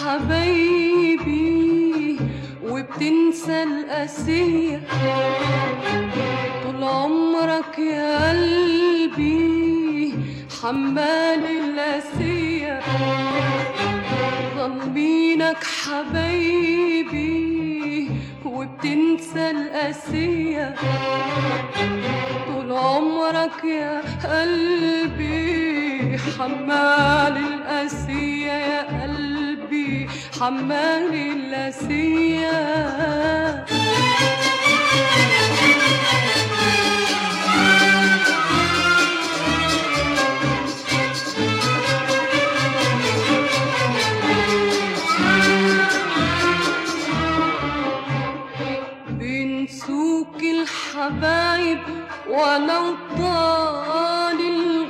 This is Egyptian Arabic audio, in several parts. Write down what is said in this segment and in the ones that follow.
حبايبي وبتنسى القاسية طول عمرك يا قلبي حمال القاسية ظالمينك حبايبي وبتنسى القاسية طول عمرك يا قلبي حمال القاسية يا قلبي حمال القاسية بنسوك الحبايب ولو طال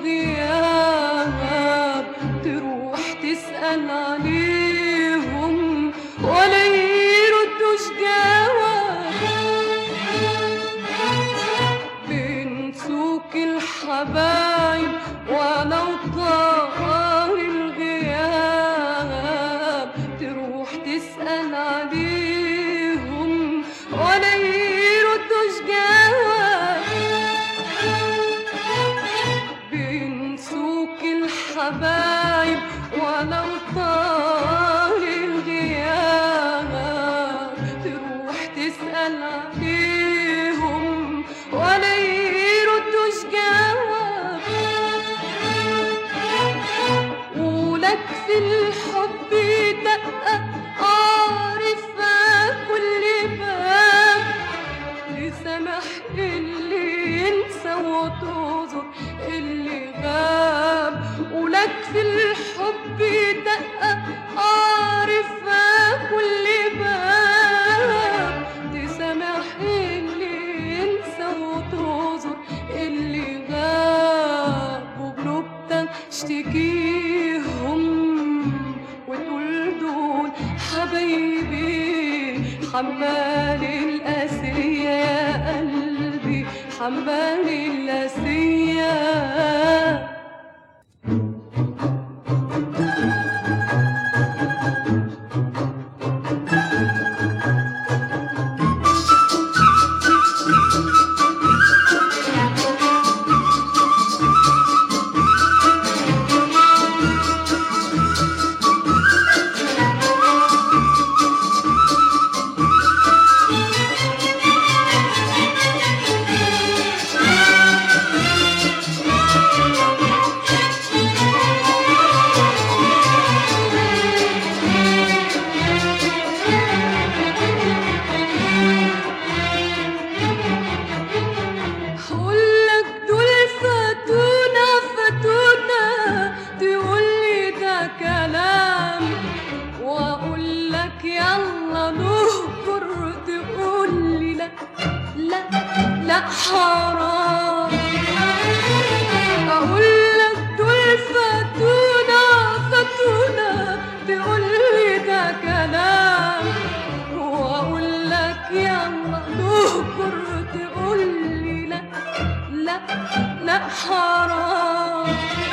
الغياب تروح تسأل عليهم ولا يردوش جواب بنسوك الحبايب ولو طال الغياب تروح تسأل عليهم ولا يردوش جواب بنسوك الحبايب ولو طال الغياب تروح تسأل عليهم ولا يردوش جواب ولك في الحب دقة عارفة كل باب لسمح اللي ينسى وتعذر اللي غاب ولك في الحب دقة عارفة كل باب تسامح اللي ينسى وتعذر اللي غاب وبنبتك اشتكيهم وتقول دول حبايبي حمال القاسية يا قلبي حمال القاسية هقولك دول فاتونا فاتونا تقولي ده كلام واقولك يلا نهجر تقولي لا لا لا حرام اقولك دول فاتونا فاتونا تقولي ده كلام واقولك يلا نهجر تقولي لا لا لا حرام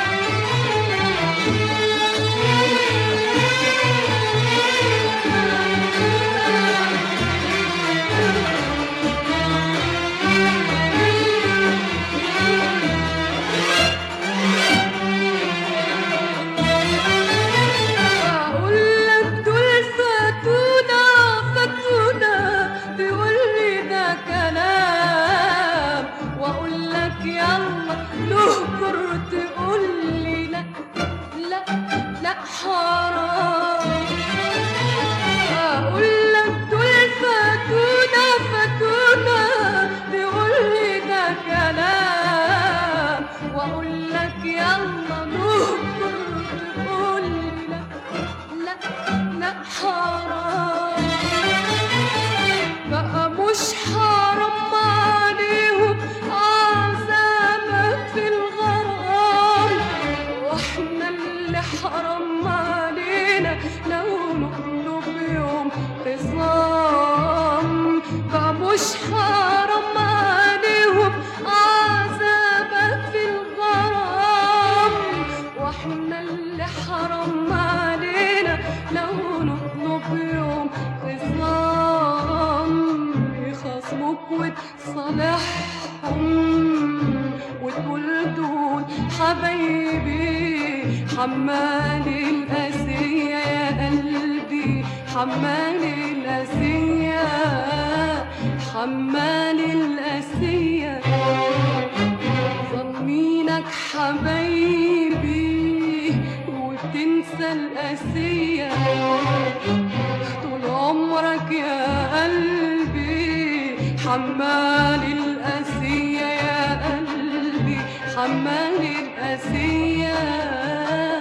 أقولك دول فاتونا فاتونا تقولي ده كلام وأقولك يلا نهجر حمال الأسية يا قلبي حمال الأسية حمال الأسية ظنينك حبايبي وبتنسى الأسية طول عمرك يا قلبي حمال الأسية يا قلبي حمال الأسية